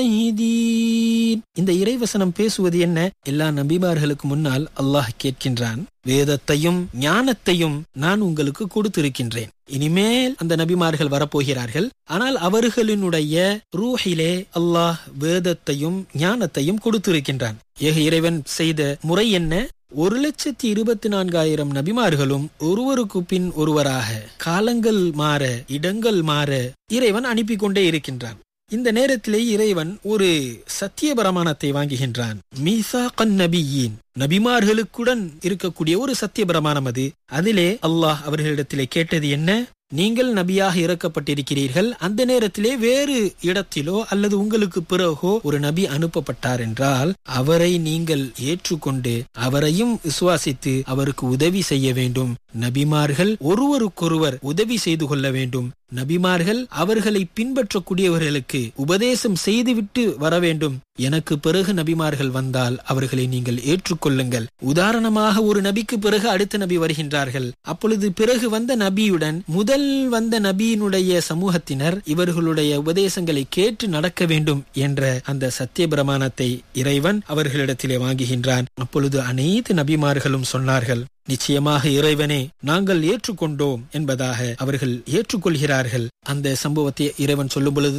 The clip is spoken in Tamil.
ஷாஹிதீன். இந்த இறைவசனம் பேசுவது என்ன எல்லா நபிமார்களுக்கு முன்னால் அல்லாஹ் கேட்கின்றான் வேதத்தையும் ஞானத்தையும் நான் உங்களுக்கு கொடுத்திருக்கின்றேன் இனிமேல் அந்த நபிமார்கள் வரப்போகிறார்கள் ஆனால் அவர்களினுடைய ரூஹிலே அல்லாஹ் வேதத்தையும் ஞானத்தையும் கொடுத்திருக்கின்றான் ஏக இறைவன் செய்த முறை என்ன ஒரு லட்சத்தி இருபத்தி நான்காயிரம் நபிமார்களும் ஒருவருக்கு பின் ஒருவராக காலங்கள் மாற இடங்கள் மாற இறைவன் அனுப்பி கொண்டே இருக்கின்றான் இந்த நேரத்திலே இறைவன் ஒரு சத்திய பிரமாணத்தை வாங்குகின்றான் மீசாகன் நபியின் நபிமார்களுக்குடன் இருக்கக்கூடிய ஒரு சத்திய பிரமாணம் அது அதிலே அல்லாஹ் அவர்களிடத்திலே கேட்டது என்ன நீங்கள் நபியாக இறக்கப்பட்டிருக்கிறீர்கள் அந்த நேரத்திலே வேறு இடத்திலோ அல்லது உங்களுக்கு பிறகோ ஒரு நபி அனுப்பப்பட்டார் என்றால் அவரை நீங்கள் ஏற்றுக்கொண்டு அவரையும் விசுவாசித்து அவருக்கு உதவி செய்ய வேண்டும் நபிமார்கள் ஒருவருக்கொருவர் உதவி செய்து கொள்ள வேண்டும் நபிமார்கள் அவர்களை பின்பற்றக்கூடியவர்களுக்கு உபதேசம் செய்துவிட்டு வர வேண்டும் எனக்கு பிறகு நபிமார்கள் வந்தால் அவர்களை நீங்கள் ஏற்றுக்கொள்ளுங்கள் உதாரணமாக ஒரு நபிக்கு பிறகு அடுத்த நபி வருகின்றார்கள் அப்பொழுது பிறகு வந்த நபியுடன் முதல் வந்த நபியினுடைய சமூகத்தினர் இவர்களுடைய உபதேசங்களை கேட்டு நடக்க வேண்டும் என்ற அந்த சத்திய பிரமாணத்தை இறைவன் அவர்களிடத்திலே வாங்குகின்றான் அப்பொழுது அனைத்து நபிமார்களும் சொன்னார்கள் நிச்சயமாக இறைவனே நாங்கள் ஏற்றுக்கொண்டோம் என்பதாக அவர்கள் ஏற்றுக்கொள்கிறார்கள் அந்த சம்பவத்தை இறைவன் சொல்லும் பொழுது